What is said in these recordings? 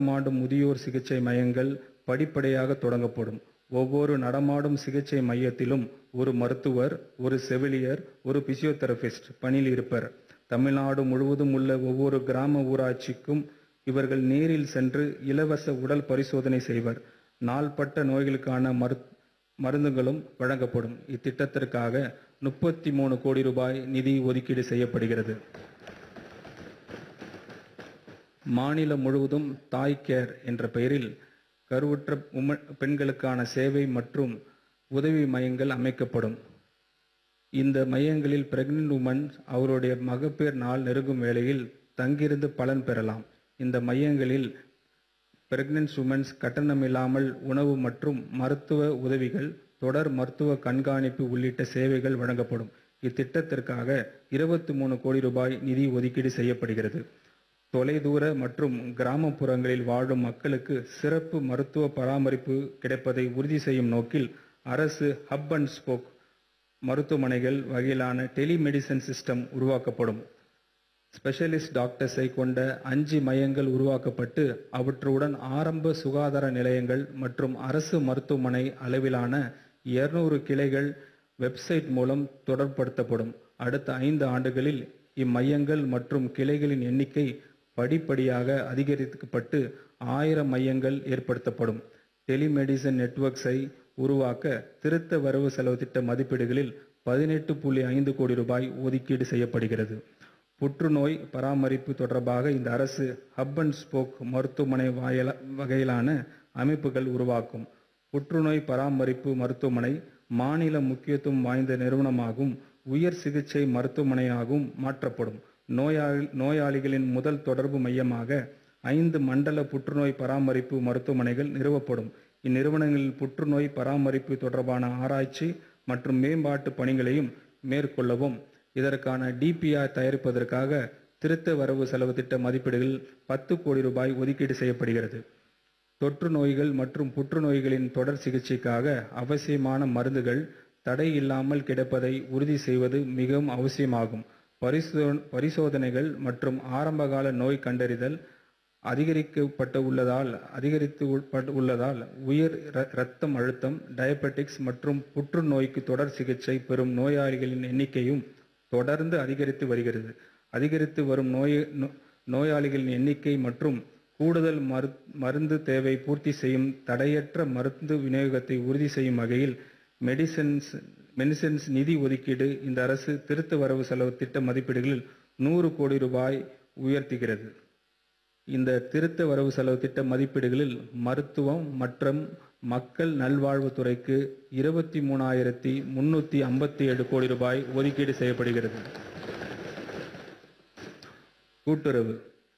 நடமாடும் முதியோர் சிகிச்சை மையங்கள் படிப்படியாக தொடங்கப்படும் ஒவ்வொரு நடமாடும் சிகிச்சை மையத்திலும் ஒரு மருத்துவர் ஒரு செவிலியர் ஒரு பிசியோதெரபிஸ்ட் பணியில் இருப்பர் தமிழ்நாடு முழுவதும் உள்ள ஒவ்வொரு கிராம ஊராட்சிக்கும் இவர்கள் நேரில் சென்று இலவச உடல் பரிசோதனை செய்வர் நாள்பட்ட நோய்களுக்கான மரு மருந்துகளும் வழங்கப்படும் இத்திட்டத்திற்காக முப்பத்தி மூணு கோடி ரூபாய் நிதி ஒதுக்கீடு செய்யப்படுகிறது மாநிலம் முழுவதும் தாய் கேர் என்ற பெயரில் கருவுற்ற உம- பெண்களுக்கான சேவை மற்றும் உதவி மையங்கள் அமைக்கப்படும் இந்த மையங்களில் பிரெக்னென்ட் உமன் அவருடைய மகப்பேறு நாள் நெருங்கும் வேளையில் தங்கியிருந்து பலன் பெறலாம் இந்த மையங்களில் பிரெக்னன்ட் உமன்ஸ் கட்டணமில்லாமல் உணவு மற்றும் மருத்துவ உதவிகள் தொடர் மருத்துவ கண்காணிப்பு உள்ளிட்ட சேவைகள் வழங்கப்படும் இத்திட்டத்திற்காக இருபத்தி மூணு கோடி ரூபாய் நிதி ஒதுக்கீடு செய்யப்படுகிறது தொலைதூர மற்றும் கிராமப்புறங்களில் வாழும் மக்களுக்கு சிறப்பு மருத்துவ பராமரிப்பு கிடைப்பதை உறுதி செய்யும் நோக்கில் அரசு ஹப் அண்ட் ஸ்போக் மருத்துவமனைகள் வகையிலான டெலிமெடிசன் சிஸ்டம் உருவாக்கப்படும் ஸ்பெஷலிஸ்ட் டாக்டர்ஸை கொண்ட அஞ்சு மையங்கள் உருவாக்கப்பட்டு அவற்றுடன் ஆரம்ப சுகாதார நிலையங்கள் மற்றும் அரசு மருத்துவமனை அளவிலான 200 கிளைகள் வெப்சைட் மூலம் தொடர்படுத்தப்படும் அடுத்த ஐந்து ஆண்டுகளில் இம்மையங்கள் மற்றும் கிளைகளின் எண்ணிக்கை படிப்படியாக அதிகரிக்கப்பட்டு ஆயிரம் மையங்கள் ஏற்படுத்தப்படும் டெலிமெடிசன் நெட்வொர்க்ஸை உருவாக்க திருத்த வரவு செலவு திட்ட மதிப்பீடுகளில் பதினெட்டு புள்ளி ஐந்து கோடி ரூபாய் ஒதுக்கீடு செய்யப்படுகிறது புற்றுநோய் பராமரிப்பு தொடர்பாக இந்த அரசு ஹப் அண்ட் ஸ்போக் மருத்துவமனை வாயில வகையிலான அமைப்புகள் உருவாக்கும் புற்றுநோய் பராமரிப்பு மருத்துவமனை மாநில முக்கியத்துவம் வாய்ந்த நிறுவனமாகவும் உயர் சிகிச்சை மருத்துவமனையாகவும் மாற்றப்படும் நோயாளி நோயாளிகளின் முதல் தொடர்பு மையமாக ஐந்து மண்டல புற்றுநோய் பராமரிப்பு மருத்துவமனைகள் நிறுவப்படும் இந்நிறுவனங்களில் புற்றுநோய் பராமரிப்பு தொடர்பான ஆராய்ச்சி மற்றும் மேம்பாட்டு பணிகளையும் மேற்கொள்ளவும் இதற்கான டிபிஆர் தயாரிப்பதற்காக திருத்த வரவு செலவு திட்ட மதிப்பீடுகள் பத்து கோடி ரூபாய் ஒதுக்கீடு செய்யப்படுகிறது தொற்று நோய்கள் மற்றும் புற்றுநோய்களின் தொடர் சிகிச்சைக்காக அவசியமான மருந்துகள் தடை இல்லாமல் கிடைப்பதை உறுதி செய்வது மிகவும் அவசியமாகும் பரிசோ பரிசோதனைகள் மற்றும் ஆரம்பகால நோய் கண்டறிதல் அதிகரிக்கப்பட்டு உள்ளதால் அதிகரித்து உட்பட்டு உள்ளதால் உயர் இர- இரத்தம் அழுத்தம் டயபெட்டிக்ஸ் மற்றும் புற்றுநோய்க்கு தொடர் சிகிச்சை பெறும் நோயாளிகளின் எண்ணிக்கையும் தொடர்ந்து அதிகரித்து வருகிறது அதிகரித்து வரும் நோய் நோ- நோயாளிகளின் எண்ணிக்கை மற்றும் கூடுதல் மரு மருந்து தேவை பூர்த்தி செய்யும் தடையற்ற மருந்து விநியோகத்தை உறுதி செய்யும் வகையில் மெடிசன்ஸ் மெடிசன்ஸ் நிதி ஒதுக்கீடு இந்த அரசு திருத்த வரவு செலவு திட்ட மதிப்பீடுகளில் நூறு கோடி ரூபாய் உயர்த்துகிறது இந்த திருத்த வரவு செலவு திட்ட மதிப்பீடுகளில் மருத்துவம் மற்றும் மக்கள் நல்வாழ்வுத்துறைக்கு இருபத்தி மூணாயிரத்தி முன்னூற்றி ஐம்பத்தி ஏழு கோடி ரூபாய் ஒதுக்கீடு செய்யப்படுகிறது கூட்டுறவு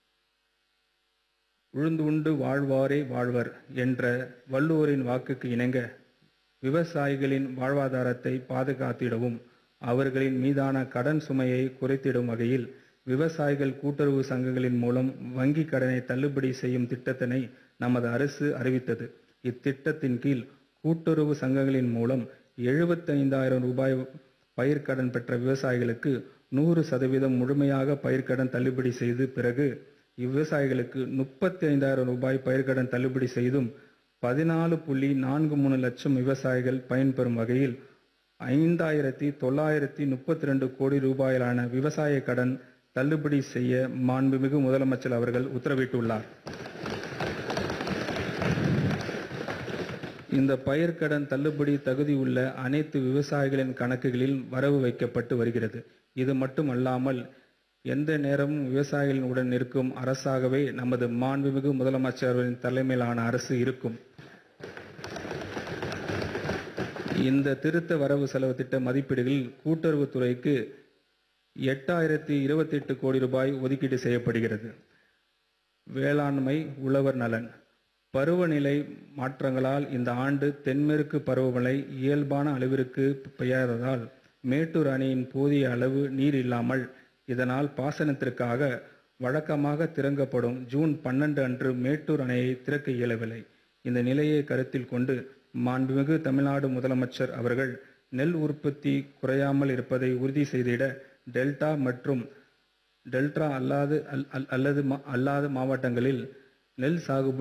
உழுந்து உண்டு வாழ்வாரே வாழ்வர் என்ற வள்ளுவரின் வாக்குக்கு இணங்க விவசாயிகளின் வாழ்வாதாரத்தை பாதுகாத்திடவும் அவர்களின் மீதான கடன் சுமையை குறைத்திடும் வகையில் விவசாயிகள் கூட்டுறவு சங்கங்களின் மூலம் வங்கி கடனை தள்ளுபடி செய்யும் திட்டத்தினை நமது அரசு அறிவித்தது இத்திட்டத்தின் கீழ் கூட்டுறவு சங்கங்களின் மூலம் எழுபத்தைந்தாயிரம் ரூபாய் பயிர்க்கடன் பெற்ற விவசாயிகளுக்கு நூறு சதவீதம் முழுமையாக பயிர்க்கடன் தள்ளுபடி செய்து பிறகு இவ்விவசாயிகளுக்கு முப்பத்தி ஐந்தாயிரம் ரூபாய் பயிர்க்கடன் தள்ளுபடி செய்தும் பதினாலு புள்ளி நான்கு மூணு லட்சம் விவசாயிகள் பயன்பெறும் வகையில் ஐந்தாயிரத்தி தொள்ளாயிரத்தி முப்பத்தி ரெண்டு கோடி ரூபாயிலான விவசாய கடன் தள்ளுபடி செய்ய மாண்புமிகு முதலமைச்சர் அவர்கள் உத்தரவிட்டுள்ளார் இந்த பயிர்க்கடன் தள்ளுபடி தகுதி உள்ள அனைத்து விவசாயிகளின் கணக்குகளில் வரவு வைக்கப்பட்டு வருகிறது இது மட்டுமல்லாமல் எந்த நேரமும் விவசாயிகளின் உடன் நிற்கும் அரசாகவே நமது மாண்புமிகு முதலமைச்சரின் தலைமையிலான அரசு இருக்கும் இந்த திருத்த வரவு செலவு திட்ட மதிப்பீடுகளில் கூட்டுறவுத்துறைக்கு எட்டாயிரத்தி இருபத்தி எட்டு கோடி ரூபாய் ஒதுக்கீடு செய்யப்படுகிறது வேளாண்மை உழவர் நலன் பருவநிலை மாற்றங்களால் இந்த ஆண்டு தென்மேற்கு பருவமழை இயல்பான அளவிற்கு பெய்யாததால் மேட்டூர் அணையின் போதிய அளவு நீர் இல்லாமல் இதனால் பாசனத்திற்காக வழக்கமாக திறக்கப்படும் ஜூன் பன்னெண்டு அன்று மேட்டூர் அணையை திறக்க இயலவில்லை இந்த நிலையை கருத்தில் கொண்டு மாண்புமிகு தமிழ்நாடு முதலமைச்சர் அவர்கள் நெல் உற்பத்தி குறையாமல் இருப்பதை உறுதி செய்திட டெல்டா மற்றும் டெல்டா அல்லாது அல்- அல்- அல்லது மா- அல்லாத மாவட்டங்களில் நெல் சாகுபடி